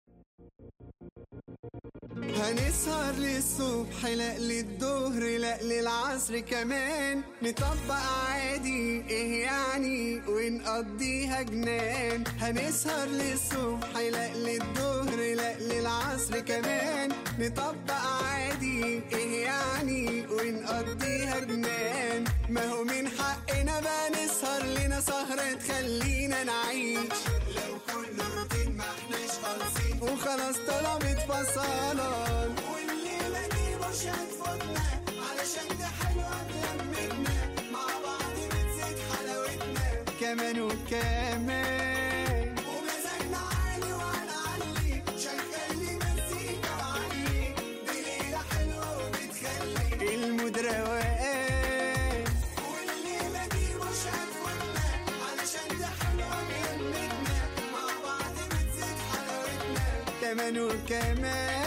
هنسهر للصبح لا للظهر لا للعصر كمان نطبق عادي ايه يعني ونقضيها جنان هنسهر للصبح لا للظهر لا للعصر كمان نطبق عادي ايه يعني ونقضيها جنان ما هو من حقنا بقى نسهر لنا سهرة تخلينا نعيش لو كل روتين ما احناش خالصين وخلاص طلبت فصلان والليلة دي مش هتفوتنا علشان ده حلوة بلمتنا مع بعض بتزيد حلاوتنا كمان وكمان ومزاجنا عالي وهنعلي شغل لي مزيكا وعلي دي ليلة حلوة وبتخلي المود روقان والليلة دي مش هتفوتنا علشان ده حلوة بلمتنا مع بعض بتزيد حلاوتنا كمان وكمان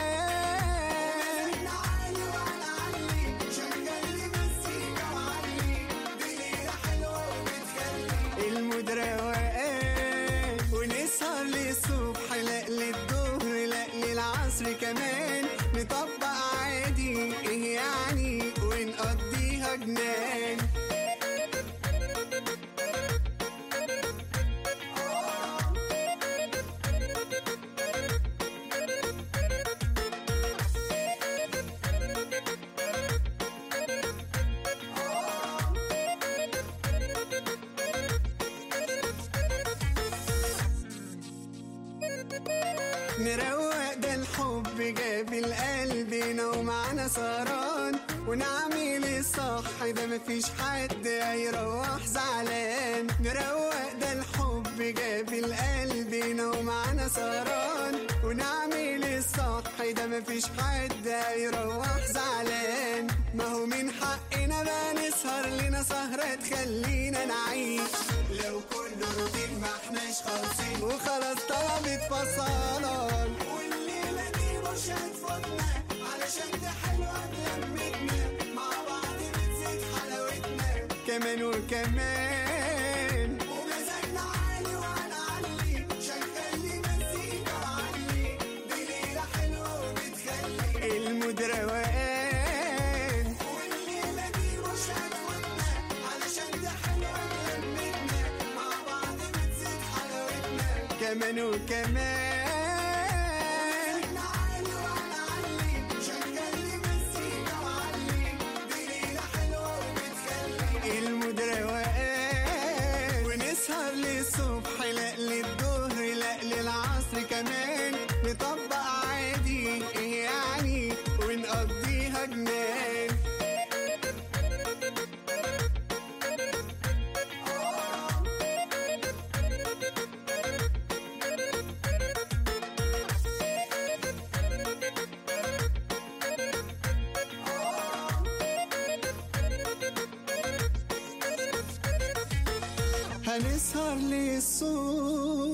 عالي وهنعلي شغل لي مزيكا وعلي دي ليلة حلوة وبتخلي المود روقان ونسهر للصبح لا للظهر لا للعصر كمان نطبق عادي ايه يعني ونقضيها جنان نروق ده الحب جاب القلب ومعنا سهران ونعمل الصح ده مفيش حد هيروح زعلان نروق ده الحب جاب القلب ومعنا سهران ونعمل الصح ده مفيش حد هيروح زعلان ما هو من حقنا بقى نسهر لنا سهرة تخلينا نعيش لو كل روتين ما احناش خالصين وخلاص طلبت فصلان والليلة دي مش هتفوتنا علشان ده حلوة بلمتنا مع بعض بتزيد حلاوتنا كمان وكمان ومزاجنا عالي وهنعلي شغل لي مزيكا وعلي دي ليلة حلوة وبتخلي المود روقان والليلة دي مش هتفوتنا علشان ده حلوة بلمتنا مع بعض بتزيد حلاوتنا كمان وكمان عالي وهنعلي شغل لي مزيكا وعلي دي ليلة حلوة وبتخلي المود روقان ونسهر للصبح لا للظهر لا للعصر كمان نطبق عادي ايه يعني ونقضيها جنان هنسهر للصبح